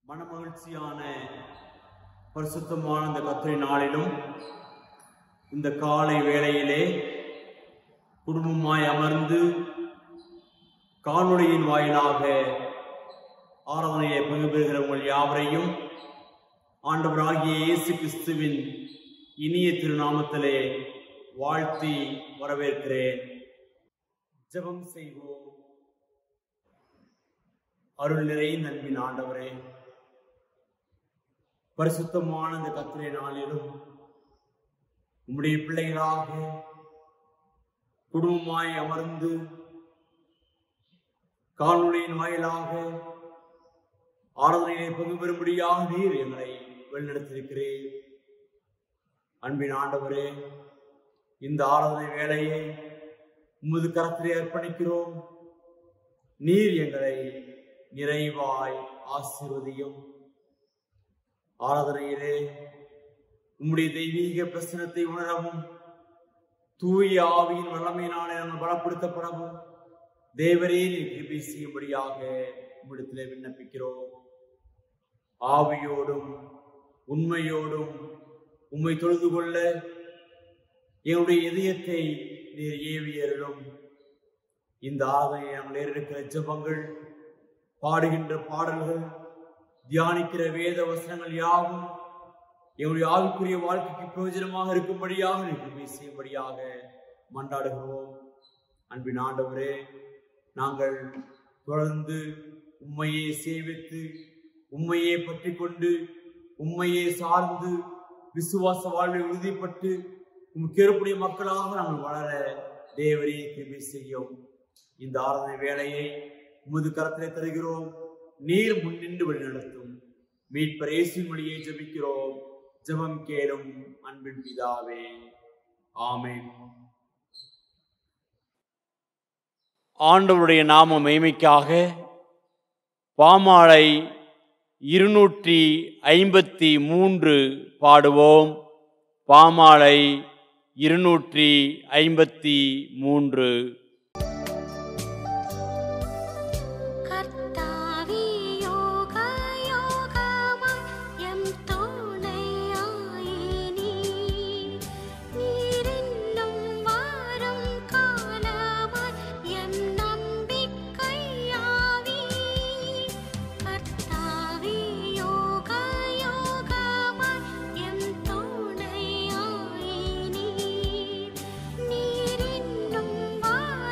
மனமகிழ்ச்சியான பரிசுத்தமான இந்த கத்திரை நாளிலும் இந்த காலை வேளையிலே குடும்பமாய் அமர்ந்து காணொளியின் வாயிலாக ஆராதனையை பங்கு பெறுகிற உங்கள் யாவரையும் ஆண்டவராகிய இயேசு கிறிஸ்துவின் இனிய திருநாமத்திலே வாழ்த்தி வரவேற்கிறேன் ஜெபம் செய்வோம் அருள் நிறை நன்பின் ஆண்டவரே பரிசுத்தமான இந்த கத்திரை நாளிலும் உம்முடைய பிள்ளைகளாக குடும்பமாய் அமர்ந்து காணொளியின் வாயிலாக ஆராதனையை பங்கு பெறும்படியாக நீர் எங்களை வழிநடத்திருக்கிறேன் அன்பின் ஆண்டவரே இந்த ஆராதனை வேலையை உமது கரத்திலே அர்ப்பணிக்கிறோம் நீர் எங்களை நிறைவாய் ஆசீர்வதியும் ஆராதனையிலே உம்முடைய தெய்வீக பிரசனத்தை உணரவும் தூய ஆவியின் வல்லமையினாலே நாங்கள் பலப்படுத்தப்படவும் தேவரே நீர் கிருபை செய்யும்படியாக உம்மிடத்திலே விண்ணப்பிக்கிறோம் ஆவியோடும் உண்மையோடும் உம்மை தொழுது கொள்ள எங்களுடைய இதயத்தை நீர் ஏவியருளும் இந்த ஆராதனை நாங்கள் இருக்கிற ஜெபங்கள் பாடுகின்ற பாடல்கள் தியானிக்கிற வேத வசனங்கள் யாவும் எங்களுடைய ஆவிக்குரிய வாழ்க்கைக்கு பிரயோஜனமாக இருக்கும்படியாக நிகழ்ச்சி செய்யும்படியாக மன்றாடுகிறோம் அன்பின் ஆண்டவரே நாங்கள் தொடர்ந்து உண்மையை சேவித்து உண்மையை பற்றி கொண்டு உண்மையை சார்ந்து விசுவாச வாழ்வை உறுதிப்பட்டு உமக்கு ஏற்புடைய மக்களாக நாங்கள் வளர தேவரே கிருபை செய்யும் இந்த ஆராதனை வேலையை உமது கரத்திலே தருகிறோம் நீர் முன்னின்று வழிநடத்தும் மீட்பர் இயேசுவின் வழியை ஜெபிக்கிறோம் ஜெபம் கேளும் அன்பின் பிதாவே ஆமென் ஆண்டவருடைய நாம மேய்மைக்காக பாமாலை இருநூற்றி ஐம்பத்தி மூன்று பாடுவோம் பாமாலை இருநூற்றி ஐம்பத்தி மூன்று கர்த்தாவே யோக யோகமாய் எம் துணையாயே நீர். நீரென்னும் வாரும் காலமாய் எம் நம்பிக்கையாவீர். கர்த்தாவே யோக யோகமாய் எம் துணையாயே நீர். நீரென்னும் வாரும்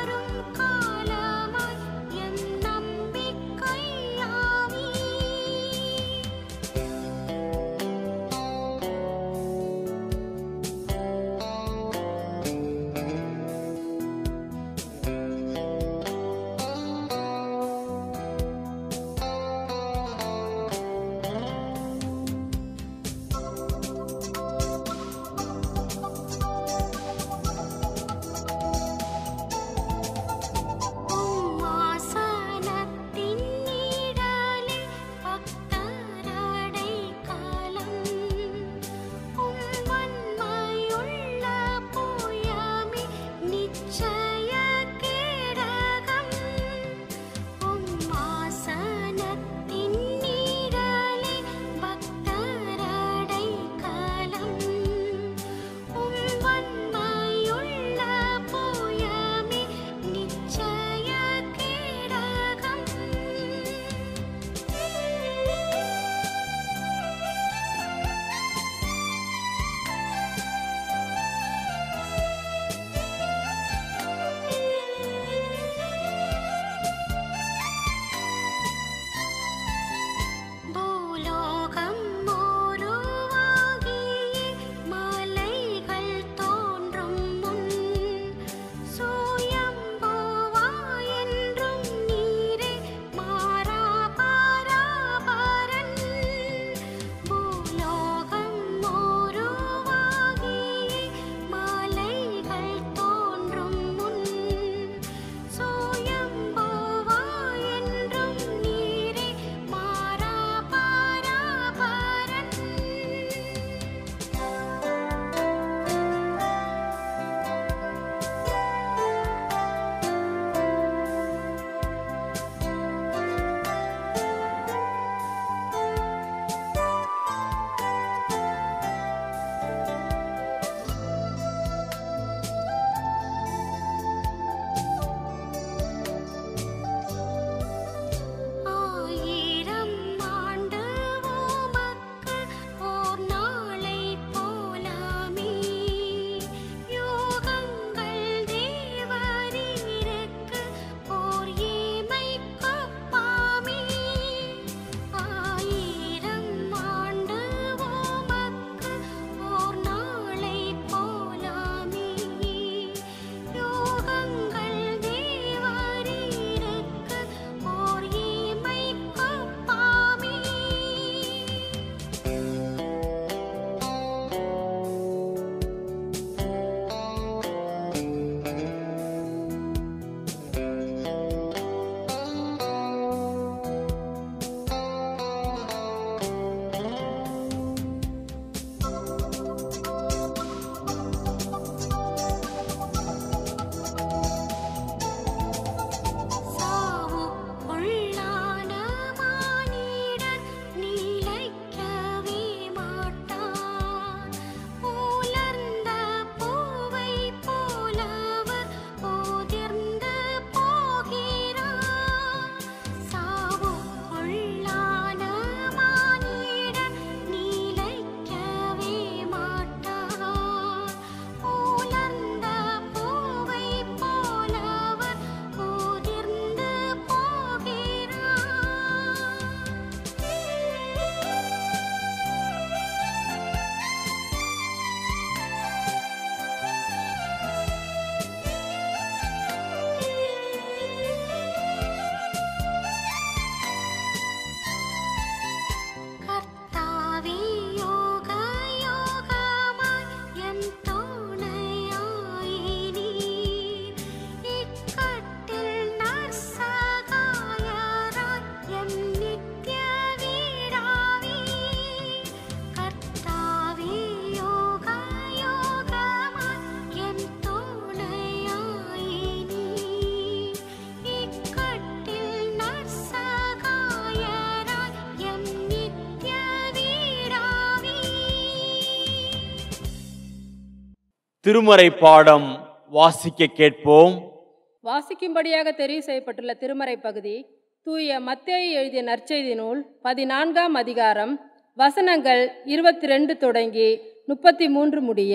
திருமறை பாடம் வாசிக்க கேட்போம் வாசிக்கும்படியாக தெரிவு செய்யப்பட்டுள்ள திருமறை பகுதி தூய மத்தேயு எழுதிய நற்செய்தி நூல் பதினான்காம் அதிகாரம் வசனங்கள் இருபத்தி ரெண்டு தொடங்கி முப்பத்தி மூன்று முடிய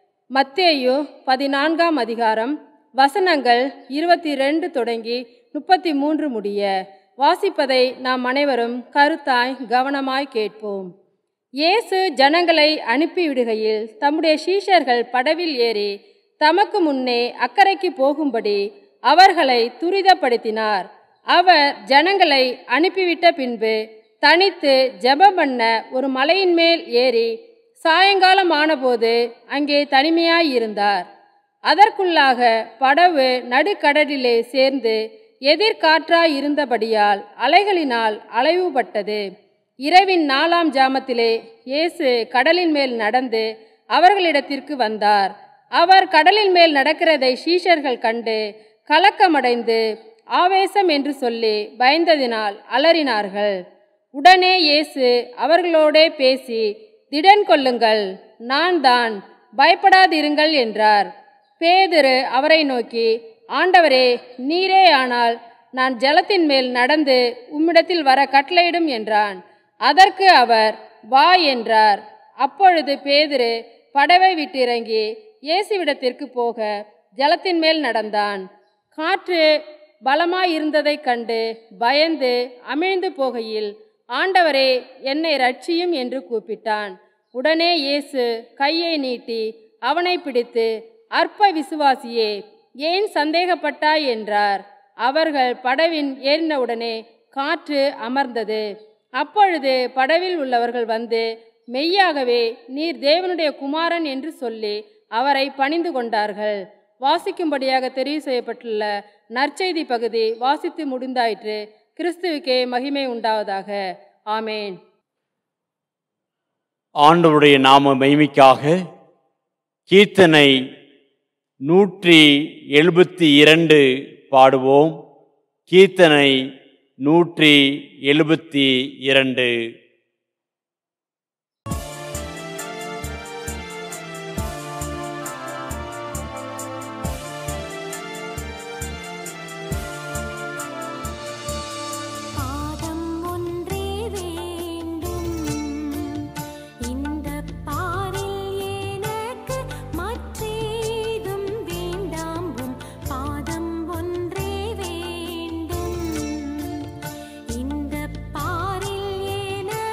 மத்தேயு பதினான்காம் அதிகாரம் வசனங்கள் இருபத்தி ரெண்டு தொடங்கி முப்பத்தி மூன்று முடிய வாசிப்பதை நாம் அனைவரும் கருத்தாய் கவனமாய் கேட்போம் இயேசு ஜனங்களை அனுப்பிவிடுகையில் தம்முடைய சீஷர்கள் படவில் ஏறி தமக்கு முன்னே அக்கறைக்கு போகும்படி அவர்களை துரிதப்படுத்தினார் அவர் ஜனங்களை அனுப்பிவிட்ட பின்பு தனித்து ஜெபம் பண்ண ஒரு மலையின் மேல் ஏறி சாயங்காலம் ஆனபோது அங்கே தனிமையாயிருந்தார் அதற்குள்ளாக படவு நடுக்கடலிலே சேர்ந்து எதிர்காற்றாய் இருந்தபடியால் அலைகளினால் அலைவுபட்டது இரவின் நாலாம் ஜாமத்திலே இயேசு கடலின் மேல் நடந்து அவர்களிடத்திற்கு வந்தார் அவர் கடலின் மேல் நடக்கிறதை சீஷர்கள் கண்டு கலக்கமடைந்து ஆவேசம் என்று சொல்லி பயந்ததினால் அலறினார்கள் உடனே இயேசு அவர்களோடே பேசி திடன் கொள்ளுங்கள் நான் தான் பயப்படாதிருங்கள் என்றார் பேதுரு அவரை நோக்கி ஆண்டவரே நீரே ஆனால் நான் ஜலத்தின் மேல் நடந்து உம்மிடத்தில் வர கட்டளையிடும் என்றான் அதற்கு அவர் வா என்றார் அப்பொழுது பேதுரு படவை விட்டு இறங்கி இயேசுவிடத்திற்கு போக ஜலத்தின் மேல் நடந்தான் காற்று பலமாயிருந்ததைக் கண்டு பயந்து அமிழ்ந்து போகையில் ஆண்டவரே என்னை ரட்சியும் என்று கூப்பிட்டான் உடனே இயேசு கையை நீட்டி அவனை பிடித்து அற்ப விசுவாசியே ஏன் சந்தேகப்பட்டாய் என்றார் அவர்கள் படவின் ஏறினவுடனே காற்று அமர்ந்தது அப்பொழுது படவில் உள்ளவர்கள் வந்து மெய்யாகவே நீர் தேவனுடைய குமாரன் என்று சொல்லி அவரை பணிந்து கொண்டார்கள் வாசிக்கும்படியாக தெரிவு செய்யப்பட்டுள்ள நற்செய்தி பகுதி வாசித்து முடிந்தாயிற்று கிறிஸ்துவுக்கே மகிமை உண்டாவதாக ஆமேன் ஆண்டவருடைய நாம மகிமைக்காக கீர்த்தனை நூற்றி எழுபத்தி இரண்டு பாடுவோம் கீர்த்தனை நூற்றி எழுபத்தி இரண்டு பாதம் ஒன்றே வேண்டும் இந்த பாரில் எனக்கு மற்றேதும் வேண்டாம்பும் பாதம் ஒன்றே வேண்டும் இந்த பாரில்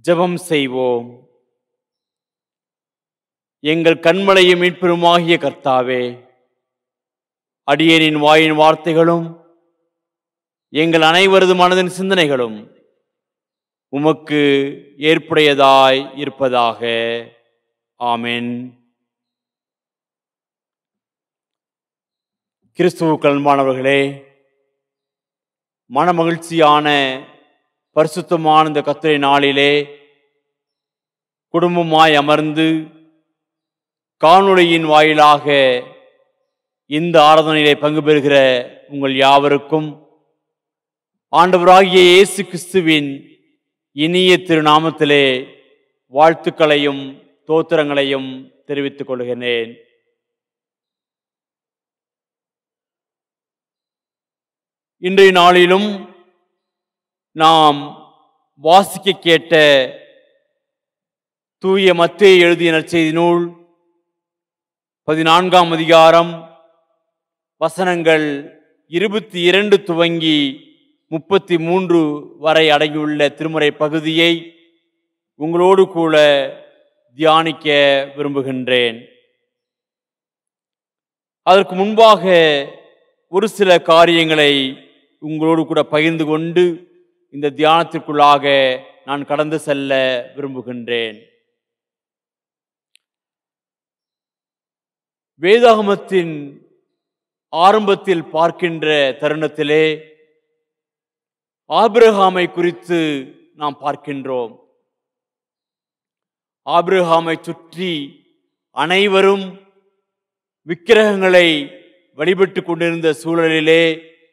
ஜெபம் செய்வோம் எங்கள் கண்மலையும் மீட்பெருமாகிய கர்த்தாவே அடியேனின் வாயின் வார்த்தைகளும் எங்கள் அனைவரது மனதின் சிந்தனைகளும் உமக்கு ஏற்புடையதாய் இருப்பதாக ஆமென் கிறிஸ்துவுக்கள் மாணவர்களே மனமகிழ்ச்சியான பரிசுத்தமான இந்த கத்திரை நாளிலே குடும்பமாய் அமர்ந்து காணொளியின் வாயிலாக இந்த ஆராதனையிலே பங்கு பெறுகிற உங்கள் யாவருக்கும் ஆண்டவராகிய இயேசு கிறிஸ்துவின் இனிய திருநாமத்திலே வாழ்த்துக்களையும் தோத்திரங்களையும் தெரிவித்துக் கொள்கிறேன் இன்றைய நாளிலும் நாம் வாசிக்க கேட்ட தூய மத்தேயு எழுதிய நற்செய்தி நூல் பதினான்காம் அதிகாரம் வசனங்கள் இருபத்தி இரண்டு துவங்கி முப்பத்தி மூன்று வரை அடங்கியுள்ள திருமுறை பகுதியை உங்களோடு கூட தியானிக்க விரும்புகின்றேன் அதற்கு முன்பாக ஒரு சில காரியங்களை உங்களோடு கூட பகிர்ந்து கொண்டு இந்த தியானத்திற்குள்ளாக நான் கடந்து செல்ல விரும்புகின்றேன் வேதாகமத்தின் ஆரம்பத்தில் பார்க்கின்ற தருணத்திலே ஆபிரகாமை குறித்து நாம் பார்க்கின்றோம் ஆபிரகாமை சுற்றி அனைவரும் விக்கிரகங்களை வழிபட்டு கொண்டிருந்த சூழலிலே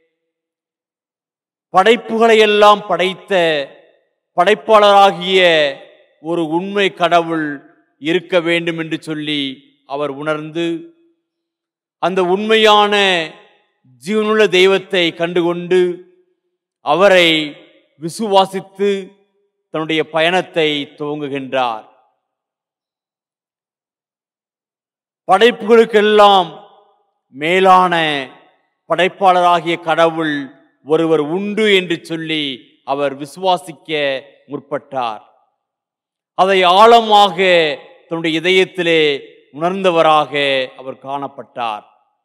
படைப்புகளை எல்லாம் படைத்த படைப்பாளராகிய ஒரு உண்மை கடவுள் இருக்க வேண்டும் என்று சொல்லி அவர் உணர்ந்து அந்த உண்மையான ஜீவனுள்ள தெய்வத்தை கண்டுகொண்டு அவரை விசுவாசித்து தன்னுடைய பயணத்தை துவங்குகின்றார் படைப்புகளுக்கெல்லாம் மேலான படைப்பாளராகிய கடவுள் ஒருவர் உண்டு என்று சொல்லி அவர் விசுவாசிக்க முற்பட்டார் அதை ஆழமாக தன்னுடைய இதயத்திலே உணர்ந்தவராக அவர் காணப்பட்டார்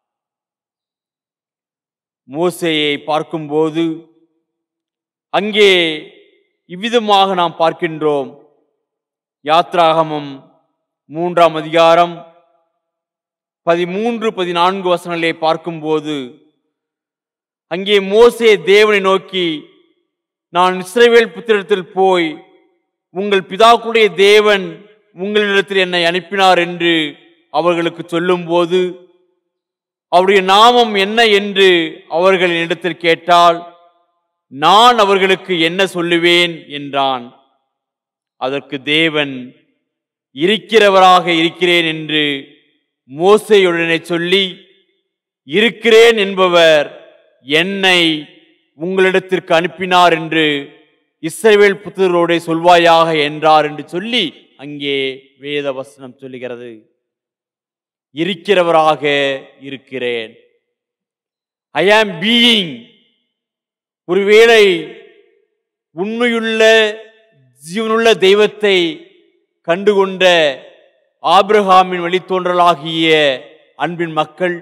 மோசையை பார்க்கும்போது அங்கே இவ்விதமாக நாம் பார்க்கின்றோம் யாத்ராகமம் மூன்றாம் அதிகாரம் பதிமூன்று பதினான்கு வசனங்களை பார்க்கும்போது அங்கே மோசே தேவனை நோக்கி நான் இஸ்ரவேல் புத்திரத்தில் போய் உங்கள் பிதாக்குடைய தேவன் உங்களிடத்தில் என்னை அனுப்பினார் என்று அவர்களுக்கு சொல்லும்போது அவருடைய நாமம் என்ன என்று அவர்கள் என்னிடத்தில் கேட்டால் நான் அவர்களுக்கு என்ன சொல்லுவேன் என்றான் அதற்கு தேவன் இருக்கிறவராக இருக்கிறேன் என்று மோசையுடனே சொல்லி இருக்கிறேன் என்பவர் என்னை உங்களிடத்திற்கு அனுப்பினார் என்று இஸ்ரவேல் புத்திரோடே சொல்வாயாக என்றார் என்று சொல்லி அங்கே வேத வசனம் சொல்லுகிறது இருக்கிறவராக இருக்கிறேன் ஐ ஆம் பீயிங் ஒருவேளை உண்மையுள்ள ஜீவனுள்ள தெய்வத்தை கண்டுகொண்ட ஆபிரகாமின் வழித்தோன்றலாகிய அன்பின் மக்கள்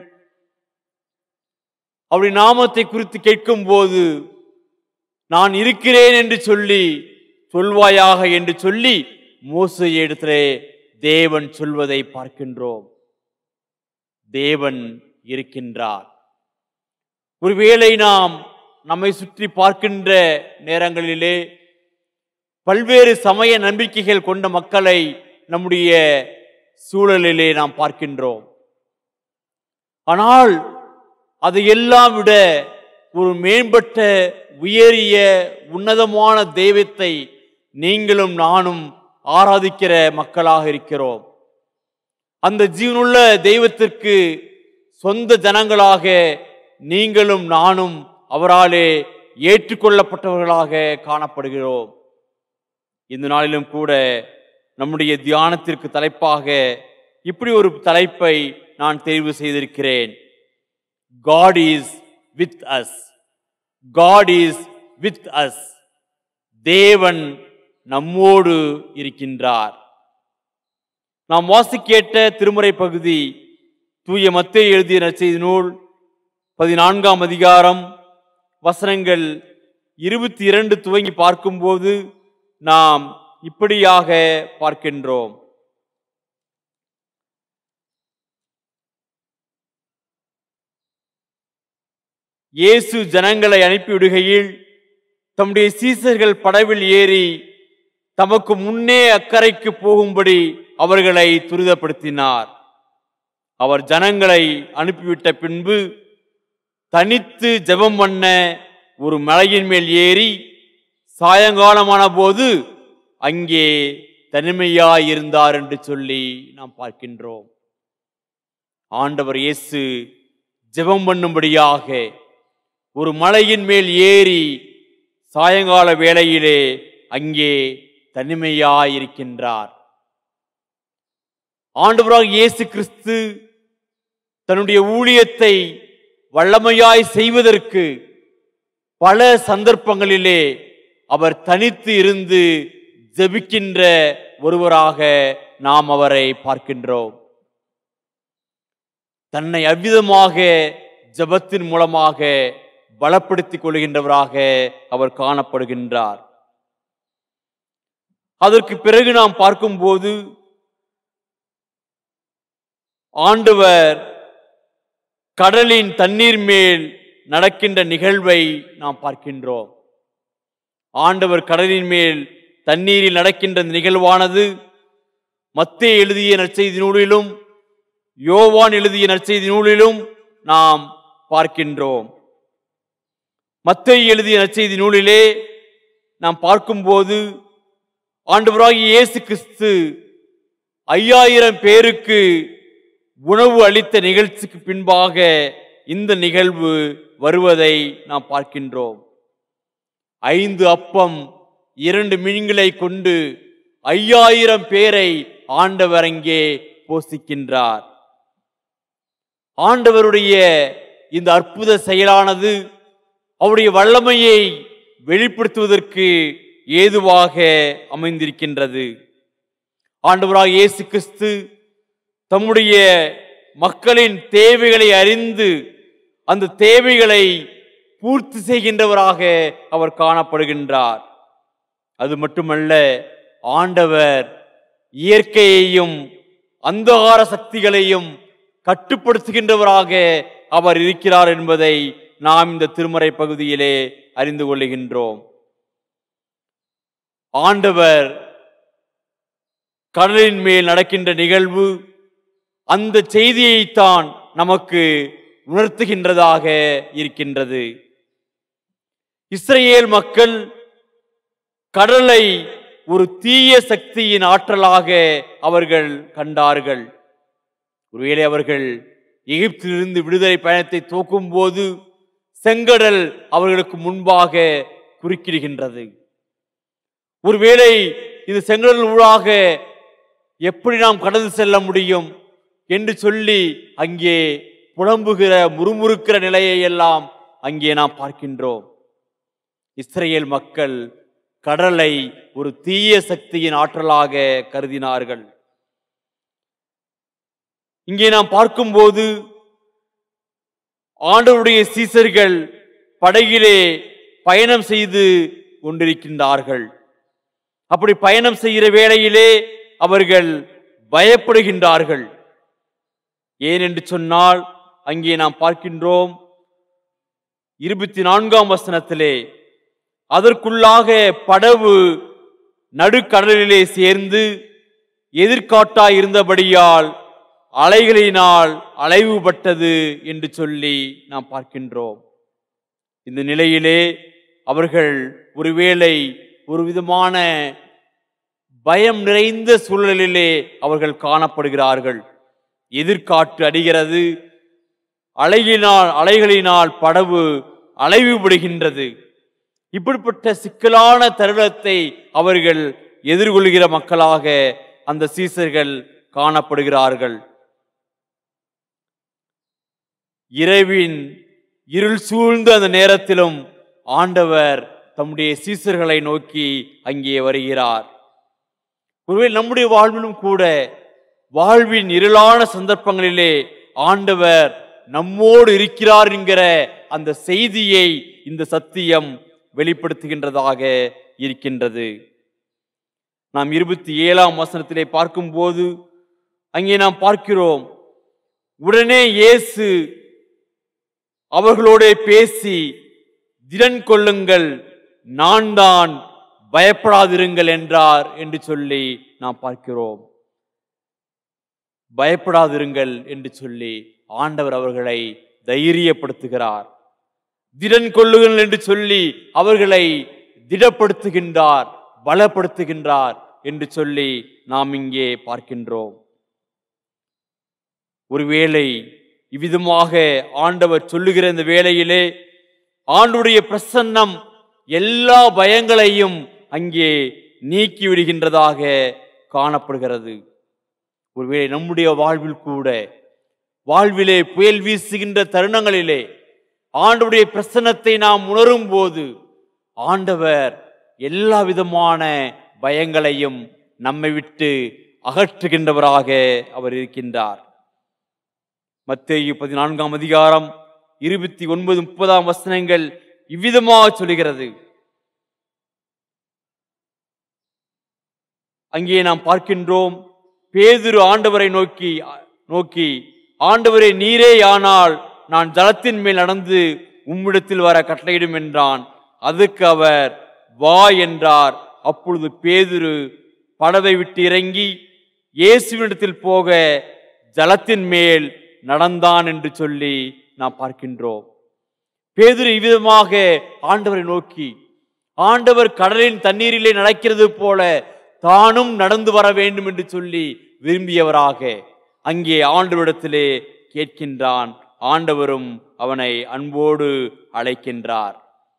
அவருடைய நாமத்தை குறித்து கேட்கும்போது நான் இருக்கிறேன் என்று சொல்லி சொல்வாயாக என்று சொல்லி மோசை இடத்திலே தேவன் சொல்வதை பார்க்கின்றோம் தேவன் இருக்கின்றார் ஒருவேளை நாம் நம்மை சுற்றி பார்க்கின்ற நேரங்களிலே பல்வேறு சமய நம்பிக்கைகள் கொண்ட மக்களை நம்முடைய சூழலிலே நாம் பார்க்கின்றோம் ஆனால் அதையெல்லாம் விட ஒரு மேம்பட்ட உயரிய உன்னதமான தெய்வத்தை நீங்களும் நானும் ஆராதிக்கிற மக்களாக இருக்கிறோம் அந்த ஜீவனுள்ள தெய்வத்திற்கு சொந்த ஜனங்களாக நீங்களும் நானும் அவராலே ஏற்றுக்கொள்ளப்பட்டவர்களாக காணப்படுகிறோம் இந்த நாளிலும் கூட நம்முடைய தியானத்திற்கு தலைப்பாக இப்படி ஒரு தலைப்பை நான் தெரிவு செய்திருக்கிறேன் God is with us God is with us தேவன் நம்மோடு இருக்கின்றார் நாம் வாசி கேட்ட திருமுறை பகுதி தூய மத்தேயு எழுதிய நற்செய்தி நூல் பதினான்காம் அதிகாரம் வசனங்கள் இருபத்தி இரண்டு துவங்கி பார்க்கும்போது நாம் இப்படியாக பார்க்கின்றோம் இயேசு ஜனங்களை அனுப்பிவிடுகையில் தம்முடைய சீசர்கள் படவில் ஏறி தமக்கு முன்னே அக்கறைக்கு போகும்படி அவர்களை துரிதப்படுத்தினார் அவர் ஜனங்களை அனுப்பிவிட்ட பின்பு தனித்து ஜெபம் பண்ண ஒரு மலையின் மேல் ஏறி சாயங்காலமான போது அங்கே தனிமையாய் இருந்தார் என்று சொல்லி நாம் பார்க்கின்றோம் ஆண்டவர் இயேசு ஜெபம் பண்ணும்படியாக ஒரு மலையின் மேல் ஏறி சாயங்கால வேளையிலே அங்கே தனிமையாய் இருக்கின்றார் ஆண்டவராக இயேசு கிறிஸ்து தன்னுடைய ஊழியத்தை வல்லமையாய் செய்வதற்கு பல சந்தர்ப்பங்களிலே அவர் தனித்து இருந்து ஜெபிக்கின்ற ஒருவராக நாம் அவரை பார்க்கின்றோம் தன்னை அவ்விதமாக ஜெபத்தின் மூலமாக பலப்படுத்திக் கொள்கின்றவராக அவர் காணப்படுகின்றார் அதற்கு பிறகு நாம் பார்க்கும்போது ஆண்டவர் கடலின் தண்ணீர் மேல் நடக்கின்ற நிகழ்வை நாம் பார்க்கின்றோம் ஆண்டவர் கடலின் மேல் தண்ணீரில் நடக்கின்ற இந்த நிகழ்வானது மத்தே எழுதிய நற்செய்தி நூலிலும் யோவான் எழுதிய நற்செய்தி நூலிலும் நாம் பார்க்கின்றோம் மத்தேயு எழுதிய நற்செய்தி நூலிலே நாம் பார்க்கும்போது ஆண்டவராகிய இயேசு கிறிஸ்து ஐயாயிரம் பேருக்கு உணவு அளித்த நிகழ்ச்சிக்கு பின்பாக இந்த நிகழ்வு வருவதை நாம் பார்க்கின்றோம் ஐந்து அப்பம் இரண்டு மீன்களை கொண்டு ஐயாயிரம் பேரை ஆண்டவர் அங்கே போஷிக்கின்றார் ஆண்டவருடைய இந்த அற்புத செயலானது அவருடைய வல்லமையை வெளிப்படுத்துவதற்கு ஏதுவாக அமைந்திருக்கின்றது ஆண்டவராக இயேசு கிறிஸ்து தம்முடைய மக்களின் தேவைகளை அறிந்து அந்த தேவைகளை பூர்த்தி செய்கின்றவராக அவர் காணப்படுகின்றார் அது மட்டுமல்ல ஆண்டவர் இயற்கையையும் அந்தகார சக்திகளையும் கட்டுப்படுத்துகின்றவராக அவர் இருக்கிறார் என்பதை நாம் இந்த திருமறை பகுதியிலே அறிந்து கொள்ளுகின்றோம் ஆண்டவர் கடலின் மேல் நடக்கின்ற நிகழ்வு அந்த செய்தியைத்தான் நமக்கு உணர்த்துகின்றதாக இருக்கின்றது இஸ்ரேல் மக்கள் கடலை ஒரு தீய சக்தியின் ஆற்றலாக அவர்கள் கண்டார்கள் ஒருவேளை அவர்கள் எகிப்திலிருந்து விடுதலை பயணத்தை துவக்கும் போது செங்கடல் அவர்களுக்கு முன்பாக குறுக்கிடுகின்றது ஒருவேளை இந்த செங்கடல் ஊடாக எப்படி நாம் கடந்து செல்ல முடியும் என்று சொல்லி அங்கே புலம்புகிற முறுமுறுக்கிற நிலையை எல்லாம் அங்கே நாம் பார்க்கின்றோம் இஸ்ரேல் மக்கள் கடலை ஒரு தீய சக்தியின் ஆற்றலாக கருதினார்கள் இங்கே நாம் பார்க்கும்போது ஆண்டவருடைய சீசர்கள் படகிலே பயணம் செய்து கொண்டிருக்கின்றார்கள் அப்படி பயணம் செய்கிற வேளையிலே அவர்கள் பயப்படுகின்றார்கள் ஏன் என்று சொன்னால் அங்கே நாம் பார்க்கின்றோம் இருபத்தி நான்காம் வசனத்திலே அதற்குள்ளாக படவு நடுக்கடலிலே சேர்ந்து எதிர்காட்டாய் இருந்தபடியால் அலைகளினால் அலைவுபட்டது என்று சொல்லி நாம் பார்க்கின்றோம் இந்த நிலையிலே அவர்கள் ஒருவேளை ஒரு விதமான பயம் நிறைந்த சூழலிலே அவர்கள் காணப்படுகிறார்கள் எதிர்காற்று அடிகிறது அலையினால் அலைகளினால் படவு அலைவுபடுகின்றது இப்படிப்பட்ட சிக்கலான தருணத்தை அவர்கள் எதிர்கொள்கிற மக்களாக அந்த சீசர்கள் காணப்படுகிறார்கள் இரவின் இருள் சூழ்ந்த அந்த நேரத்திலும் ஆண்டவர் தம்முடைய சீசர்களை நோக்கி அங்கே வருகிறார் ஒருவேளை நம்முடைய வாழ்விலும் கூட வாழ்வின் இருளான சந்தர்ப்பங்களிலே ஆண்டவர் நம்மோடு இருக்கிறார் என்கிற அந்த செய்தியை இந்த சத்தியம் வெளிப்படுத்துகின்றதாக இருக்கின்றது நாம் இருபத்தி ஏழாம் வசனத்திலே பார்க்கும்போது அங்கே நாம் பார்க்கிறோம் உடனே இயேசு அவர்களோட பேசி திடன் கொள்ளுங்கள் நான் தான் பயப்படாதிருங்கள் என்றார் என்று சொல்லி நாம் பார்க்கிறோம் பயப்படாதிருங்கள் என்று சொல்லி ஆண்டவர் அவர்களை தைரியப்படுத்துகிறார் திடன் கொள்ளுங்கள் என்று சொல்லி அவர்களை திடப்படுத்துகின்றார் பலப்படுத்துகின்றார் என்று சொல்லி நாம் இங்கே பார்க்கின்றோம் ஒருவேளை இவ்விதமாக ஆண்டவர் சொல்லுகிற இந்த வேளையிலே ஆண்டுடைய பிரசன்னம் எல்லா பயங்களையும் அங்கே நீக்கி விடுகின்றதாக காணப்படுகிறது ஒருவேளை நம்முடைய வாழ்வில் கூட வாழ்விலே புயல் வீசுகின்ற தருணங்களிலே ஆண்டவருடைய பிரசன்னத்தை நாம் உணரும் போது ஆண்டவர் எல்லா விதமான பயங்களையும் நம்மை விட்டு அகற்றுகின்றவராக அவர் இருக்கின்றார் மத்தேயு பதினான்காம் அதிகாரம் இருபத்தி ஒன்பது முப்பதாம் வசனங்கள் இவ்விதமாக சொல்லுகிறது அங்கே நாம் பார்க்கின்றோம் பேதுரு ஆண்டவரை நோக்கி நோக்கி ஆண்டவரே நீரே ஆனால் நான் ஜலத்தின் மேல் நடந்து உம்மிடத்தில் வர கட்டளையிடும் என்றான் அதுக்கு அவர் வா என்றார் அப்பொழுது பேதுரு படவை விட்டு இறங்கி இயேசுவினிடத்தில் போக ஜலத்தின் மேல் நடந்தான் என்று சொல்லி நாம் பார்க்கின்றோம் பேதுரு இவ்விதமாக ஆண்டவரை நோக்கி ஆண்டவர் கடலின் தண்ணீரிலே நடக்கிறது போல தானும் நடந்து வர வேண்டும் என்று சொல்லி விரும்பியவராக அங்கே ஆண்டவரிடத்திலே கேட்கின்றான் ஆண்டவரும் அவனை அன்போடு அழைக்கின்றார்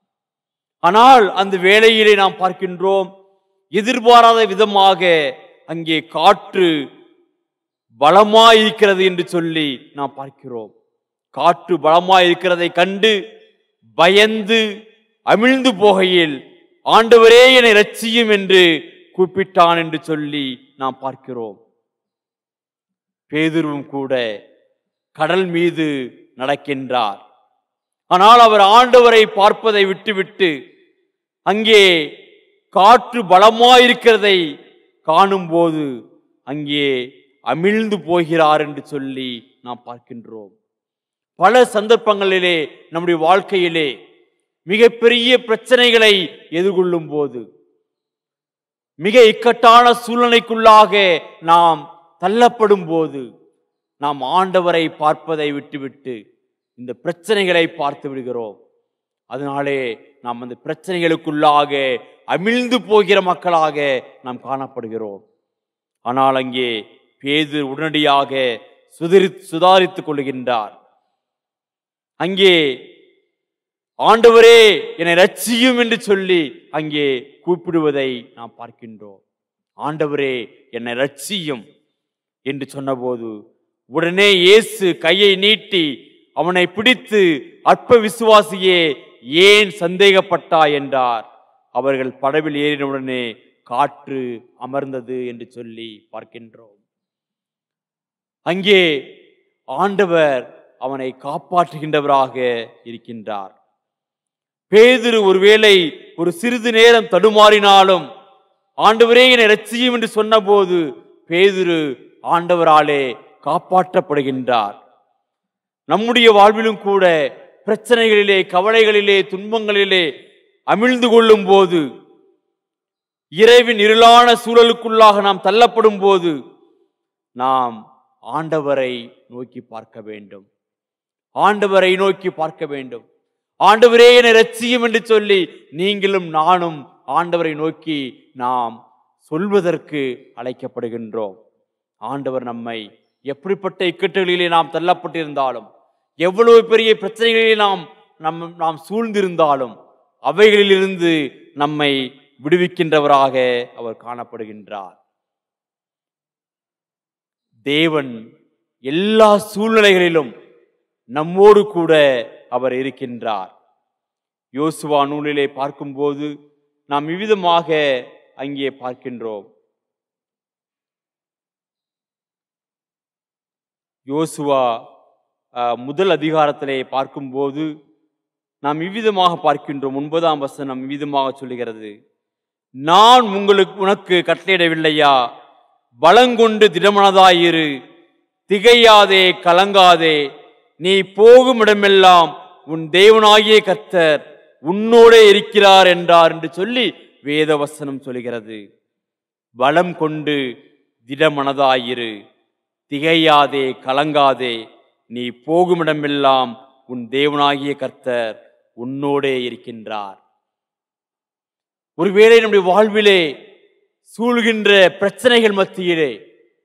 ஆனால் அந்த வேளையிலே நாம் பார்க்கின்றோம் எதிர்பாராத விதமாக அங்கே காற்று பலமாயிருக்கிறது என்று சொல்லி நாம் பார்க்கிறோம் காற்று பலமாயிருக்கிறதை கண்டு பயந்து அமிழ்ந்து போகையில் ஆண்டவரே என்னை ரட்சியும் என்று கூப்பிட்டான் என்று சொல்லி நாம் பார்க்கிறோம் பேதுருவும் கூட கடல் மீது நடக்கின்றார் ஆனால் அவர் ஆண்டவரை பார்ப்பதை விட்டுவிட்டு அங்கே காற்று பலமாயிருக்கிறதை காணும்போது அங்கே அமிழ்ந்து போகிறார் என்று சொல்லி நாம் பார்க்கின்றோம் பல சந்தர்ப்பங்களிலே நம்முடைய வாழ்க்கையிலே மிகப்பெரிய பிரச்சனைகளை எதிர்கொள்ளும் போது மிக இக்கட்டான சூழ்நிலைக்குள்ளாக நாம் தள்ளப்படும் போது நாம் ஆண்டவரை பார்ப்பதை விட்டுவிட்டு இந்த பிரச்சனைகளை பார்த்து விடுகிறோம் அதனாலே நாம் அந்த பிரச்சனைகளுக்குள்ளாக அமிழ்ந்து போகிற மக்களாக நாம் காணப்படுகிறோம் ஆனால் அங்கே பேது உடனடியாக சுதரி சுதாரித்துக் கொள்கின்றார் அங்கே ஆண்டவரே என்னை ரட்சியும் என்று சொல்லி அங்கே கூப்பிடுவதை நாம் பார்க்கின்றோம் ஆண்டவரே என்னை ரட்சியும் என்று சொன்னபோது உடனே இயேசு கையை நீட்டி அவனை பிடித்து அற்ப விசுவாசியே ஏன் சந்தேகப்பட்டாய் என்றார் அவர்கள் படவில் ஏறினவுடனே காற்று அமர்ந்தது என்று சொல்லி பார்க்கின்றோம் அங்கே ஆண்டவர் அவனை காப்பாற்றுகின்றவராக இருக்கின்றார் பேதுரு ஒருவேளை ஒரு சிறிது நேரம் தடுமாறினாலும் ஆண்டவரே என்னை ரட்சியும் என்று சொன்னபோது பேதுரு ஆண்டவராலே காப்பாற்றப்படுகின்றார் நம்முடைய வாழ்விலும் கூட பிரச்சனைகளிலே கவலைகளிலே துன்பங்களிலே அமிழ்ந்து கொள்ளும் போது இறைவின் இருளான சூழலுக்குள்ளாக நாம் தள்ளப்படும் போது நாம் ஆண்டவரை நோக்கி பார்க்க வேண்டும் ஆண்டவரை நோக்கி பார்க்க வேண்டும் ஆண்டவரே என்னை ரட்சியும் என்று சொல்லி நீங்களும் நானும் ஆண்டவரை நோக்கி நாம் சொல்வதற்கு அழைக்கப்படுகின்றோம் ஆண்டவர் நம்மை எப்படிப்பட்ட இக்கட்டுகளிலே நாம் தள்ளப்பட்டிருந்தாலும் எவ்வளவு பெரிய பிரச்சனைகளிலே நாம் நம் நாம் சூழ்ந்திருந்தாலும் அவைகளிலிருந்து நம்மை விடுவிக்கின்றவராக அவர் காணப்படுகின்றார் தேவன் எல்லா சூழ்நிலைகளிலும் நம்மோடு கூட அவர் இருக்கின்றார் யோசுவா நூலிலே பார்க்கும்போது நாம் இவ்விதமாக அங்கே பார்க்கின்றோம் யோசுவா அஹ், முதல் அதிகாரத்திலே பார்க்கும்போது நாம் இவ்விதமாக பார்க்கின்றோம் ஒன்பதாம் வசனம் இவ்விதமாக சொல்லுகிறது நான் உங்களுக்கு உனக்கு கட்டளையிடவில்லையா பலங்கொண்டு திடமனதாயிரு திகையாதே கலங்காதே நீ போகும் இடமெல்லாம் உன் தேவனாகிய கர்த்தர் உன்னோடே இருக்கிறார் என்றார் என்று சொல்லி வேத வசனம் சொல்கிறது பலம் கொண்டு திடமனதாயிரு திகையாதே கலங்காதே நீ போகுமிடமெல்லாம் உன் தேவனாகிய கர்த்தர் உன்னோடே இருக்கின்றார் ஒருவேளை நம்முடைய வாழ்விலே சூழ்கின்ற பிரச்சனைகள் மத்தியிலே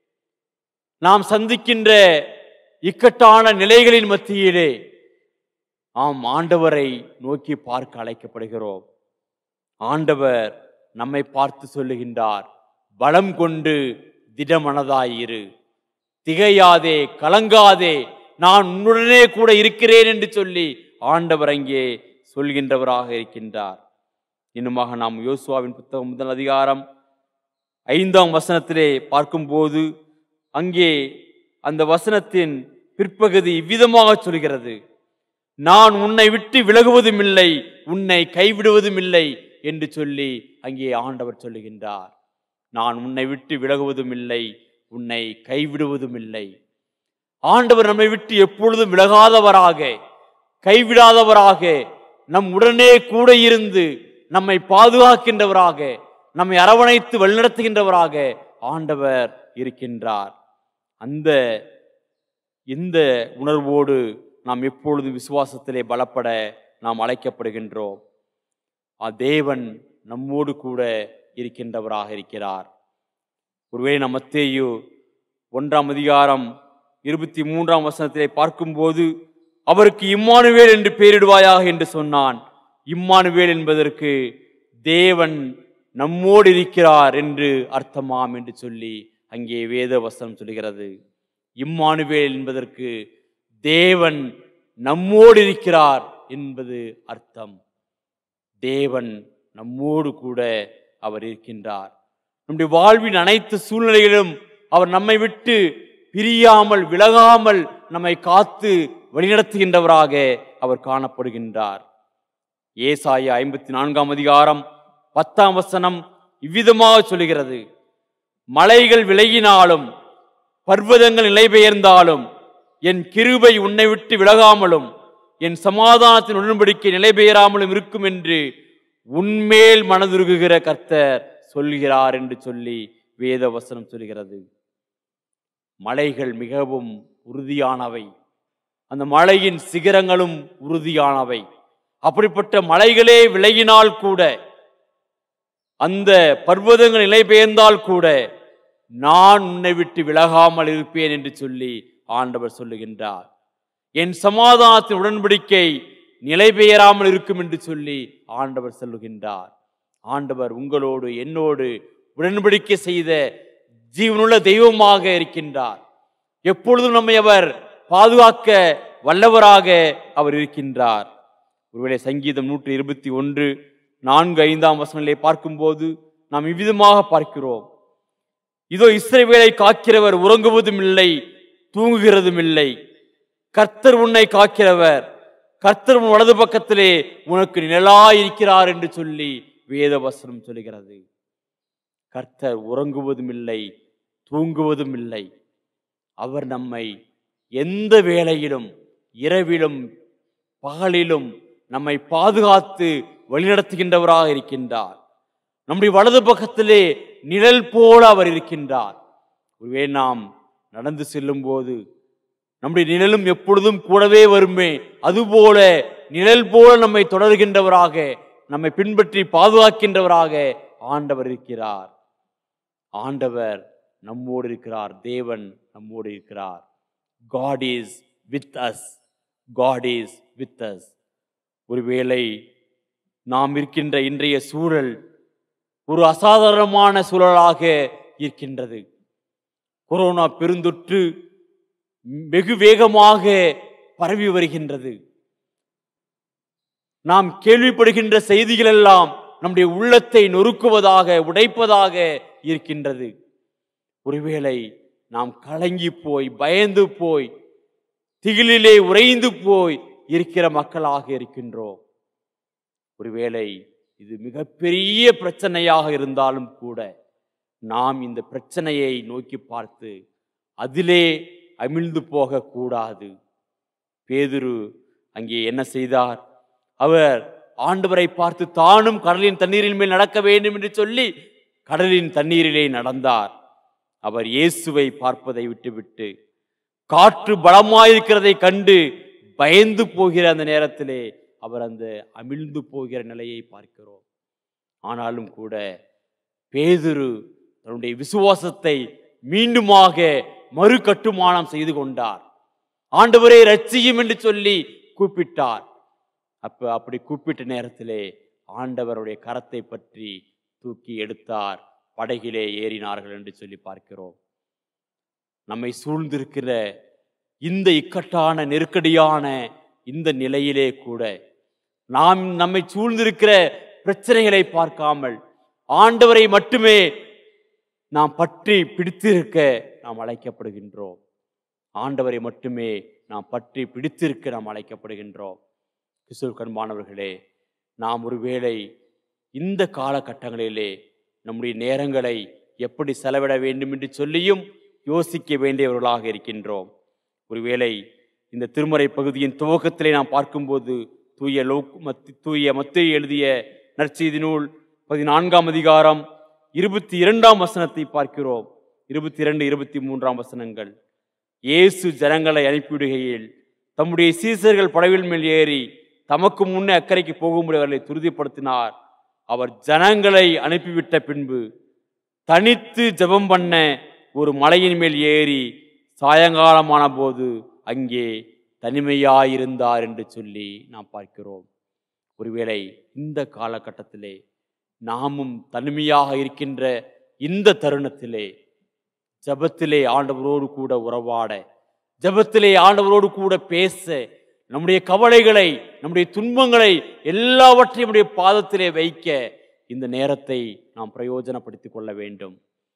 நாம் சந்திக்கின்ற இக்கட்டான நிலைகளின் மத்தியிலே ஆம் ஆண்டவரை நோக்கி பார்க்க அழைக்கப்படுகிறோம் ஆண்டவர் நம்மை பார்த்து சொல்லுகின்றார் பலம் கொண்டு திடமனதாயிரு திகையாதே கலங்காதே நான் உன்னுடனே கூட இருக்கிறேன் என்று சொல்லி ஆண்டவர் அங்கே சொல்கின்றவராக இருக்கின்றார் இன்னுமாக நாம் யோசுவாவின் புத்தகம் முதல் அதிகாரம் ஐந்தாம் வசனத்திலே பார்க்கும்போது அங்கே அந்த வசனத்தின் பிற்பகுதி இவ்விதமாக சொல்கிறது நான் உன்னை விட்டு விலகுவதும் இல்லை உன்னை கைவிடுவதும் இல்லை என்று சொல்லி அங்கே ஆண்டவர் சொல்லுகின்றார் நான் உன்னை விட்டு விலகுவதும் இல்லை உன்னை கைவிடுவதும் இல்லை ஆண்டவர் நம்மை விட்டு எப்பொழுதும் விலகாதவராக கைவிடாதவராக நம் உடனே கூட இருந்து நம்மை பாதுகாக்கின்றவராக நம்மை அரவணைத்து வழிநடத்துகின்றவராக ஆண்டவர் இருக்கின்றார் அந்த இந்த உணர்வோடு நாம் எப்பொழுதும் விசுவாசத்திலே பலப்பட நாம் அழைக்கப்படுகின்றோம் ஆ தேவன் நம்மோடு கூட இருக்கின்றவராக இருக்கிறார் ஒருவேளை நம் மத்தேயு ஒன்றாம் அதிகாரம் இருபத்தி மூன்றாம் வசனத்திலே பார்க்கும்போது அவருக்கு இம்மானுவேல் என்று பெயரிடுவாயாக என்று சொன்னான் இம்மானுவேல் என்பதற்கு தேவன் நம்மோடு இருக்கிறார் என்று அர்த்தமாம் என்று சொல்லி அங்கே வேத வசனம் சொல்கிறது இம்மானுவேல் என்பதற்கு தேவன் நம்மோடு இருக்கிறார் என்பது அர்த்தம் தேவன் நம்மோடு கூட அவர் இருக்கின்றார் நம்முடைய வாழ்வின் அனைத்து சூழ்நிலைகளிலும் அவர் நம்மை விட்டு பிரியாமல் விலகாமல் நம்மை காத்து வழிநடத்துகின்றவராக அவர் காணப்படுகின்றார் ஏசாயா ஐம்பத்தி நான்காம் அதிகாரம் பத்தாம் வசனம் இவ்விதமாக சொல்லுகிறது மலைகள் விலகினாலும் பர்வதங்கள் நிலை பெயர்ந்தாலும் என் கிருபை உன்னை விட்டு விலகாமலும் என் சமாதானத்தின் உடன்படிக்கை நிலை பெயராமலும் இருக்கும் என்று உன்மேல் மனதுருகுகிற கர்த்தர் சொல்கிறார் என்று சொல்லி வேத வசனம் சொல்கிறது மலைகள் மிகவும் உறுதியானவை அந்த மலையின் சிகரங்களும் உறுதியானவை அப்படிப்பட்ட மலைகளே விலகினால் கூட அந்த பர்வதங்கள் நிலை பெயர்ந்தால் கூட நான் உன்னை விட்டு விலகாமல் இருப்பேன் என்று சொல்லி ஆண்டவர் சொல்லுகின்றார் என் சமாதானத்தின் உடன்படிக்கை நிலை பெயராமல் இருக்கும் என்று சொல்லி ஆண்டவர் சொல்லுகின்றார் ஆண்டவர் உங்களோடு என்னோடு உடன்படிக்கை செய்த ஜீவனுள்ள தெய்வமாக இருக்கின்றார் எப்பொழுதும் நம்மை அவர் பாதுகாக்க வல்லவராக அவர் இருக்கின்றார் ஒருவேளை சங்கீதம் நூற்றி இருபத்தி ஒன்று நான்கு ஐந்தாம் வசனங்களை பார்க்கும்போது நாம் இவ்விதமாக பார்க்கிறோம் இதோ இஸ்ரவேலை காக்கிறவர் உறங்குவதும் இல்லை தூங்குகிறதும் இல்லை கர்த்தர் உன்னை காக்கிறவர் கர்த்தர் உன் வலது பக்கத்திலே உனக்கு நிழலாயிருக்கிறார் என்று சொல்லி வேத வசனம் சொல்கிறது கர்த்தர் உறங்குவதும் இல்லை தூங்குவதும் இல்லை அவர் நம்மை எந்த வேளையிலும் இரவிலும் பகலிலும் நம்மை பாதுகாத்து வழிநடத்துகின்றவராக இருக்கின்றார் நம்முடைய வலது பக்கத்திலே நிழல் போல அவர் இருக்கின்றார் ஒருவே நாம் நடந்து செல்லும் போது நம்முடைய நிழலும் எப்பொழுதும் கூடவே வருமே அதுபோல நிழல் போல நம்மை தொடர்கின்றவராக நம்மை பின்பற்றி பாதுகாக்கின்றவராக ஆண்டவர் இருக்கிறார் ஆண்டவர் நம்மோடு இருக்கிறார் தேவன் நம்மோடு இருக்கிறார் God is with us God is with us ஒருவேளை நாம் இருக்கின்ற இன்றைய சூழல் ஒரு அசாதாரணமான சூழலாக இருக்கின்றது கொரோனா பெருந்தொற்று வெகு வேகமாக பரவி வருகின்றது நாம் கேள்விப்படுகின்ற செய்திகள் எல்லாம் நம்முடைய உள்ளத்தை நொறுக்குவதாக உடைப்பதாக இருக்கின்றது ஒருவேளை நாம் கலங்கி போய் பயந்து போய் திகிலிலே உறைந்து போய் இருக்கிற மக்களாக இருக்கின்றோம் ஒருவேளை இது மிகப்பெரிய பிரச்சனையாக இருந்தாலும் கூட நாம் இந்த பிரச்சனையை நோக்கி பார்த்து அதிலே அமிழ்ந்து போக கூடாது பேதுரு அங்கே என்ன செய்தார் அவர் ஆண்டவரை பார்த்து தானும் கடலின் தண்ணீரின் மேல் நடக்க வேண்டும் என்று சொல்லி கடலின் தண்ணீரிலே நடந்தார் அவர் இயேசுவை பார்ப்பதை விட்டுவிட்டு காற்று பலமாயிருக்கிறதை கண்டு பயந்து போகிற அந்த நேரத்திலே அவர் அந்த அமிழ்ந்து போகிற நிலையை பார்க்கிறோம் ஆனாலும் கூட பேதுரு தன்னுடைய விசுவாசத்தை மீண்டுமாக மறு கட்டுமானம் செய்து கொண்டார் ஆண்டவரே ரட்சியும் என்று சொல்லி கூப்பிட்டார் அப்ப அப்படி கூப்பிட்ட நேரத்திலே ஆண்டவருடைய கரத்தை பற்றி தூக்கி எடுத்தார் படகிலே ஏறினார்கள் என்று சொல்லி பார்க்கிறோம் நம்மை சூழ்ந்திருக்கிற இந்த இக்கட்டான நெருக்கடியான இந்த நிலையிலே கூட நாம் நம்மை சூழ்ந்திருக்கிற பிரச்சனைகளை பார்க்காமல் ஆண்டவரை மட்டுமே நாம் பற்றி பிடித்திருக்க நாம் அழைக்கப்படுகின்றோம் ஆண்டவரை மட்டுமே நாம் பற்றி பிடித்திருக்க நாம் அழைக்கப்படுகின்றோம் கிறிஸ்துவ கண்பானவர்களே நாம் ஒருவேளை இந்த காலகட்டங்களிலே நம்முடைய நேரங்களை எப்படி செலவிட வேண்டும் என்று சொல்லியும் யோசிக்க வேண்டியவர்களாக இருக்கின்றோம் ஒருவேளை இந்த திருமறை பகுதியின் துவக்கத்திலே நாம் பார்க்கும்போது தூய லோக் மத்தி தூய மத்திய எழுதிய நற்செய்தி நூல் பதினான்காம் அதிகாரம் இருபத்தி இரண்டாம் வசனத்தை பார்க்கிறோம் இருபத்தி இரண்டு இருபத்தி மூன்றாம் வசனங்கள் இயேசு ஜனங்களை அனுப்பிவிடுகையில் தம்முடைய சீசர்கள் படவில் மேல் ஏறி தமக்கு முன்னே அக்கறைக்கு போகும்படி அவர்களை துரிதப்படுத்தினார் அவர் ஜனங்களை அனுப்பிவிட்ட பின்பு தனித்து ஜெபம் பண்ண ஒரு மலையின் மேல் ஏறி சாயங்காலமான போது அங்கே தனிமையாயிருந்தார் என்று சொல்லி நாம் பார்க்கிறோம் ஒருவேளை இந்த காலகட்டத்திலே நாமும் தனிமையாக இருக்கின்ற இந்த தருணத்திலே ஜெபத்திலே ஆண்டவரோடு கூட உறவாட ஜெபத்திலே ஆண்டவரோடு கூட பேச நம்முடைய கவலைகளை நம்முடைய துன்பங்களை எல்லாவற்றையும் நம்முடைய பாதத்திலே வைக்க இந்த நேரத்தை நாம் பிரயோஜனப்படுத்திக் கொள்ள வேண்டும்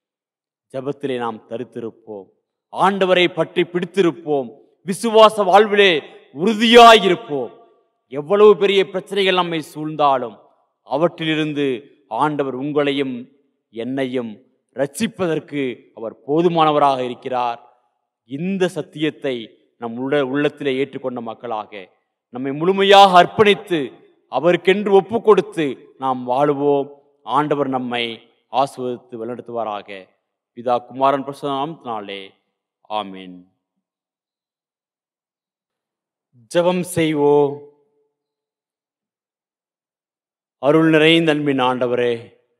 ஜெபத்திலே நாம் தரித்திருப்போம் ஆண்டவரை பற்றி பிடித்திருப்போம் விசுவாச வாழ்விலே உறுதியாயிருப்போம் எவ்வளவு பெரிய பிரச்சனைகள் நம்மை சூழ்ந்தாலும் அவற்றிலிருந்து ஆண்டவர் உங்களையும் என்னையும் ரட்சிப்பதற்கு அவர் போதுமானவராக இருக்கிறார் இந்த சத்தியத்தை நம் உள்ள உள்ளத்திலே ஏற்றுக்கொண்ட மக்களாக நம்மை முழுமையாக அர்ப்பணித்து அவருக்கென்று ஒப்பு கொடுத்து நாம் வாழுவோம் ஆண்டவர் நம்மை ஆசுவதித்து வழிநடத்துவாராக பிதா குமாரன் பிரசனாலே ஆமென் ஜெபம் செய்வோம் அருள் நிறைந்த அன்பின் ஆண்டவரே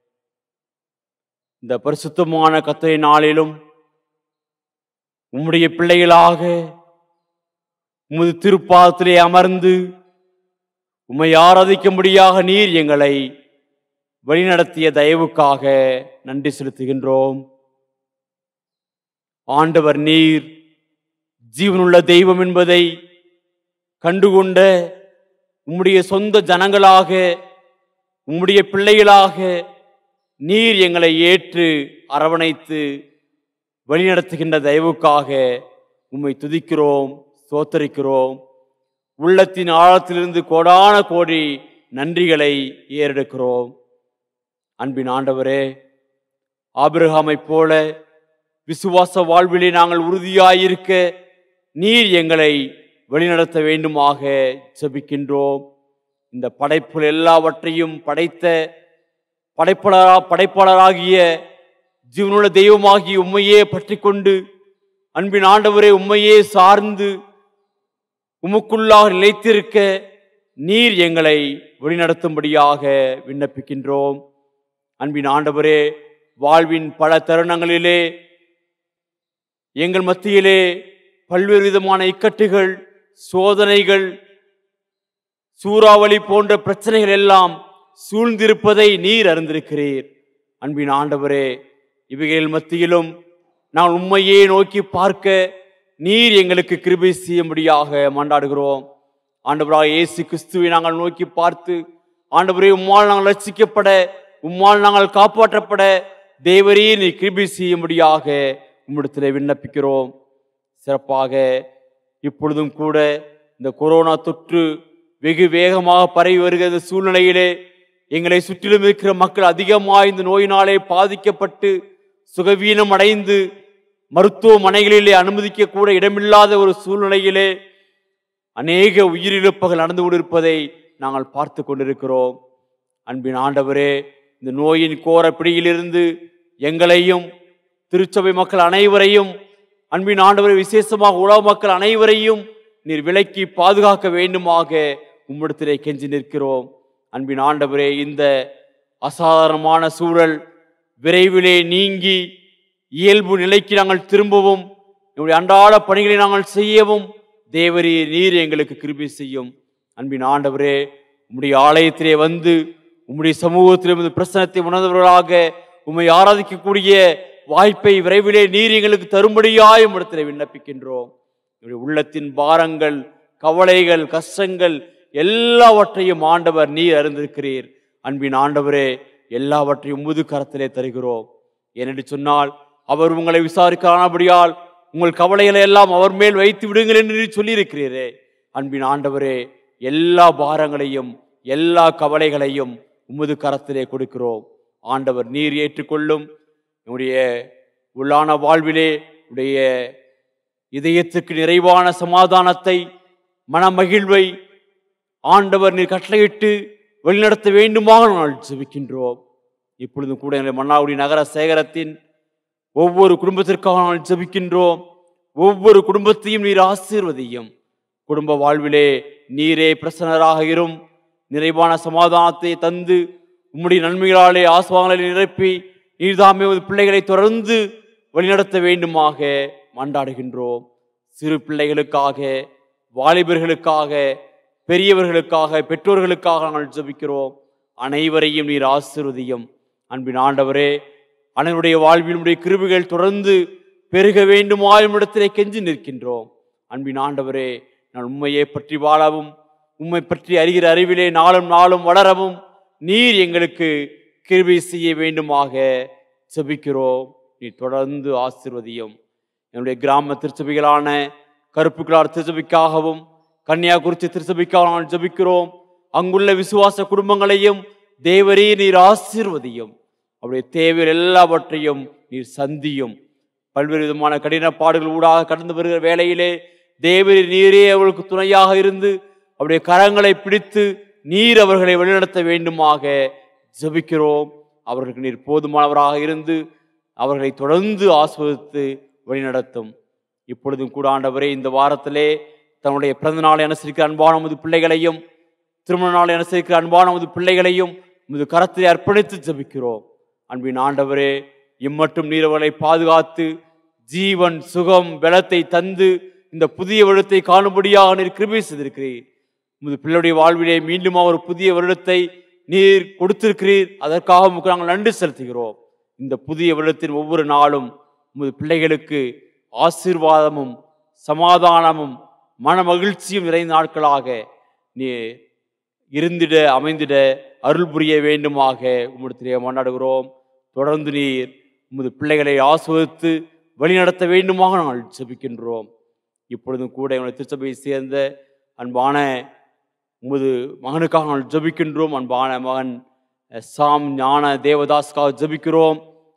இந்த பரிசுத்தமான கத்தை நாளிலும் உம்முடைய பிள்ளைகளாக உமது திருப்பாதத்திலே அமர்ந்து உம்மை ஆராதிக்கும்படியாக நீர் எங்களை வழிநடத்திய தயவுக்காக நன்றி செலுத்துகின்றோம் ஆண்டவர் நீர் ஜீவனுள்ள தெய்வம் என்பதை கண்டுகொண்ட உம்முடைய சொந்த ஜனங்களாக உம்முடைய பிள்ளைகளாக நீர் எங்களை ஏற்று அரவணைத்து வழிநடத்துகின்ற தயவுக்காக உம்மை துதிக்கிறோம் சோத்தரிக்கிறோம் உள்ளத்தின் ஆழத்திலிருந்து கோடான கோடி நன்றிகளை ஏறெடுக்கிறோம் அன்பின் ஆண்டவரே ஆபிரகாமைப் போல விசுவாச வாழ்விலே நாங்கள் உறுதியாயிருக்க நீர் எங்களை வழிநடத்த வேண்டுமாக ஜெபிக்கின்றோம் இந்த படைப்புகள் எல்லாவற்றையும் படைத்த படைப்பாளரா படைப்பாளராகிய ஜீவனுள்ள தெய்வமாகி உம்மையே பற்றி கொண்டு அன்பின் ஆண்டவரே உம்மையே சார்ந்து உமக்குள்ளாக நிலைத்திருக்க நீர் எங்களை வழிநடத்தும்படியாக விண்ணப்பிக்கின்றோம் அன்பின் ஆண்டவரே வாழ்வின் பல தருணங்களிலே எங்கள் மத்தியிலே பல்வேறு விதமான இக்கட்டுகள் சோதனைகள் சூறாவளி போன்ற பிரச்சனைகள் எல்லாம் சூழ்ந்திருப்பதை நீர் அறிந்திருக்கிறீர் அன்பின் ஆண்டவரே இவைகள் மத்தியிலும் நான் உண்மையே நோக்கி பார்க்க நீர் எங்களுக்கு கிருபை செய்யும்படியாக மன்றாடுகிறோம் ஆண்டவராக இயேசு கிறிஸ்துவை நாங்கள் நோக்கி பார்த்து ஆண்டவரே உம்மால் நாங்கள் ரட்சிக்கப்பட உம்மால் நாங்கள் காப்பாற்றப்பட தேவரே நீ கிருபை செய்யும்படியாக உம்மிடத்தில் விண்ணப்பிக்கிறோம் சிறப்பாக இப்பொழுதும் கூட இந்த கொரோனா தொற்று வெகு வேகமாக பரவி வருகிற இந்த சூழ்நிலையிலே எங்களை சுற்றிலும் இருக்கிற மக்கள் அதிகமாக இந்த நோயினாலே பாதிக்கப்பட்டு சுகவீனம் அடைந்து மருத்துவமனைகளிலே அனுமதிக்க கூட இடமில்லாத ஒரு சூழ்நிலையிலே அநேக உயிரிழப்புகள் நடந்து கொண்டிருப்பதை நாங்கள் பார்த்து கொண்டிருக்கிறோம் அன்பின் ஆண்டவரே இந்த நோயின் கோர பிடியிலிருந்து எங்களையும் திருச்சபை மக்கள் அனைவரையும் அன்பின் ஆண்டவரை விசேஷமாக உலக மக்கள் அனைவரையும் நீர் விலக்கி பாதுகாக்க வேண்டுமாக உம்மிடத்திலே கெஞ்சி நிற்கிறோம் அன்பின் ஆண்டவரே இந்த அசாதாரணமான சூழல் விரைவிலே நீங்கி இயல்பு நிலைக்கு நாங்கள் திரும்பவும் நம்முடைய அன்றாட பணிகளை நாங்கள் செய்யவும் தேவரே நீர் எங்களுக்கு கிருபை செய்யும் அன்பின் ஆண்டவரே உம்முடைய ஆலயத்திலே வந்து உம்முடைய சமூகத்திலே உமது பிரசனத்தை உணர்ந்தவர்களாக உம்மை ஆராதிக்கக்கூடிய வாய்ப்பை விரைவிலே நீர் எங்களுக்கு தரும்படியாய் இடத்திலே விண்ணப்பிக்கின்றோம் என்னுடைய உள்ளத்தின் பாரங்கள் கவலைகள் கஷ்டங்கள் எல்லாவற்றையும் ஆண்டவர் நீர் அறிந்திருக்கிறீர் அன்பின் ஆண்டவரே எல்லாவற்றையும் உமது கரத்திலே தருகிறோம் ஏனென்று சொன்னால் அவர் உங்களை விசாரிக்கானபடியால் உங்கள் கவலைகளை எல்லாம் அவர் மேல் வைத்து விடுங்கள் என்று நீர் சொல்லியிருக்கிறீரே அன்பின் ஆண்டவரே எல்லா பாரங்களையும் எல்லா கவலைகளையும் உமது கரத்திலே கொடுக்கிறோம் ஆண்டவர் நீர் ஏற்றுக்கொள்ளும் என்னுடைய உள்ளான வாழ்விலே உடைய இதயத்துக்கு நிறைவான சமாதானத்தை மனமகிழ்வை ஆண்டவர் நீர் கட்டளையிட்டு வழிநடத்த வேண்டுமாக நாங்கள் ஜெபிக்கின்றோம் இப்பொழுதும் கூட எங்கள் மன்னாகுடி நகர சேகரத்தின் ஒவ்வொரு குடும்பத்திற்காக நாங்கள் ஜெபிக்கின்றோம் ஒவ்வொரு குடும்பத்தையும் நீர் ஆசீர்வதியும் குடும்ப வாழ்விலே நீரே பிரசன்னராக இரும் நிறைவான சமாதானத்தை தந்து உம்முடைய நன்மைகளாலே ஆசுவாங்களை நிரப்பி நீர்தாமே உமது பிள்ளைகளை தொடர்ந்து வழிநடத்த வேண்டுமாக மன்றாடுகின்றோம் சிறு பிள்ளைகளுக்காக வாலிபர்களுக்காக பெரியவர்களுக்காக பெற்றோர்களுக்காக நாங்கள் ஜெபிக்கிறோம் அனைவரையும் நீர் ஆசீர்வதியும் அன்பின் ஆண்டவரே அனைவருடைய வாழ்வில் உடைய கிருபிகள் தொடர்ந்து பெருக வேண்டுமாயும் இடத்திலே கெஞ்சி நிற்கின்றோம் அன்பின் ஆண்டவரே நான் உண்மையை பற்றி வாழவும் உம்மை பற்றி அறிகிற அறிவிலே நாளும் நாளும் வளரவும் நீர் எங்களுக்கு கிருபை செய்ய வேண்டுமாக ஜெபிக்கிறோம் நீ தொடர்ந்து ஆசீர்வதியும் என்னுடைய கிராம திருச்சபைகளான கருப்புக்கிளார் திருச்சபைக்காகவும் கன்னியாகுறிச்சி திருச்சபைக்காக நான் ஜெபிக்கிறோம் அங்குள்ள விசுவாச குடும்பங்களையும் தேவரே நீர் ஆசீர்வதியும் அவருடைய தேவைகள் எல்லாவற்றையும் நீர் சந்தியும் பல்வேறு விதமான கடின பாடுகள் ஊடாக கடந்து வருகிற வேளையிலே தேவரீர் நீரே அவர்களுக்கு துணையாக இருந்து அவருடைய கரங்களை பிடித்து நீர் அவர்களை வழிநடத்த வேண்டுமாக ஜெபிக்கிறோம் அவர்களுக்கு நீர் போதுமானவராக இருந்து அவர்களை தொடர்ந்து ஆஸ்வதித்து வழிநடத்தும் இப்பொழுதும் கூட ஆண்டவரே இந்த வாரத்திலே தன்னுடைய பிறந்த நாளை அனுசரிக்கிற அன்பான நமது பிள்ளைகளையும் திருமண நாளை அனுசரிக்கிற அன்பான நமது பிள்ளைகளையும் உமது கரத்திலே அர்ப்பணித்து ஜெபிக்கிறோம் அன்பின் ஆண்டவரே இம்மட்டும் நீர் அவர்களை பாதுகாத்து ஜீவன் சுகம் பலத்தை தந்து இந்த புதிய வருடத்தை காணும்படியாக நீர் கிருபை செய்திருக்கிறீர் உமது பிள்ளையுடைய வாழ்விலே மீண்டும் ஒரு புதிய வருடத்தை நீர் கொடுத்திருக்கிறீர் அதற்காக உமக்கு நாங்கள் நன்றி செலுத்துகிறோம் இந்த புதிய வருடத்தின் ஒவ்வொரு நாளும் உமது பிள்ளைகளுக்கு ஆசீர்வாதமும் சமாதானமும் மன மகிழ்ச்சியும் நிறைந்த நாட்களாக நீ இருந்திட அமைந்திட அருள் புரிய வேண்டுமாக உம்மிடத்திலே மன்றாடுகிறோம் தொடர்ந்து நீர் உமது பிள்ளைகளை ஆஸ்வதித்து வழிநடத்த வேண்டுமாக நாங்கள் ஜெபிக்கின்றோம் இப்பொழுதும் கூட எங்களுடைய திருச்சபையை சேர்ந்த அன்பான உமது மகனுக்காக நாங்கள் ஜெபிக்கின்றோம் அன்பான மகன் அஹ், சாம் ஞான தேவதாஸ்க்காக ஜெபிக்கிறோம்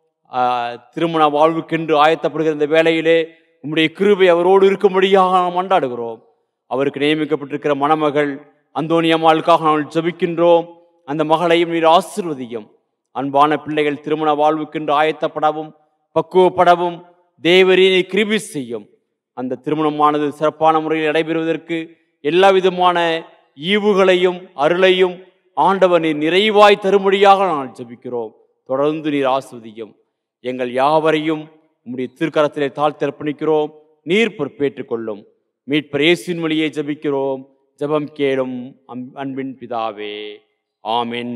ஆஹ், திருமண வாழ்வுக்கென்று ஆயத்தப்படுகிற இந்த வேளையிலே உம்முடைய கிருபை அவரோடு இருக்கும்படியாக நாம் மன்றாடுகிறோம் அவருக்கு நியமிக்கப்பட்டிருக்கிற மணமகள் அந்தோனி அம்மாளுக்காக நாங்கள் ஜெபிக்கின்றோம் அந்த மகளையும் நீர் ஆசிர்வதியும் அன்பான பிள்ளைகள் திருமண வாழ்வுக்கென்று ஆயத்தப்படவும் பக்குவப்படவும் தேவரீனை கிருபி செய்யும் அந்த திருமணமானது சிறப்பான முறையில் நடைபெறுவதற்கு எல்லா விதமான ஈவுகளையும் அருளையும் ஆண்டவர் நீர் நிறைவாய் தரும்படியாக நாங்கள் ஜெபிக்கிறோம் தொடர்ந்து நீர் ஆஸ்வதியும் எங்கள் யாவரையும் உம்முடைய திருக்கரத்திலே தாழ்த்தி அர்ப்பணிக்கிறோம் நீர் பொறுப்பேற்றுக் கொள்ளும் மீட்பர் இயேசுவின் வழியே ஜெபிக்கிறோம் ஜெபம் கேளும் அம்- அன்பின் பிதாவே ஆமென்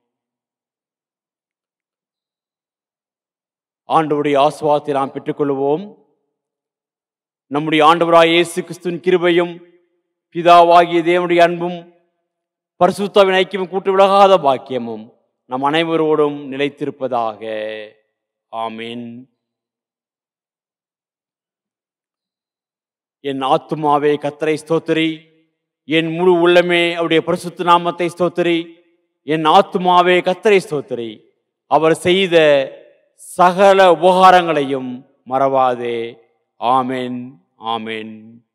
ஆண்டவருடைய ஆசுவாதத்தை நாம் பெற்றுக்கொள்வோம் நம்முடைய ஆண்டவராய் இயேசு கிறிஸ்துவின் கிருபையும் பிதாவாகிய தேவனுடைய அன்பும் பரிசுத்தவின் ஐக்கியமும் கூட்டு விலகாத பாக்கியமும் நம் அனைவரோடும் நிலைத்திருப்பதாக ஆமென் என் ஆத்துமாவே கத்தரை ஸ்தோத்திரி என் முழு உள்ளமே அவருடைய பரிசுத்த நாமத்தை ஸ்தோத்திரி என் ஆத்துமாவே கத்தரை ஸ்தோத்திரி அவர் செய்த சகல உபகாரங்களையும் மறவாதே ஆமென் ஆமென்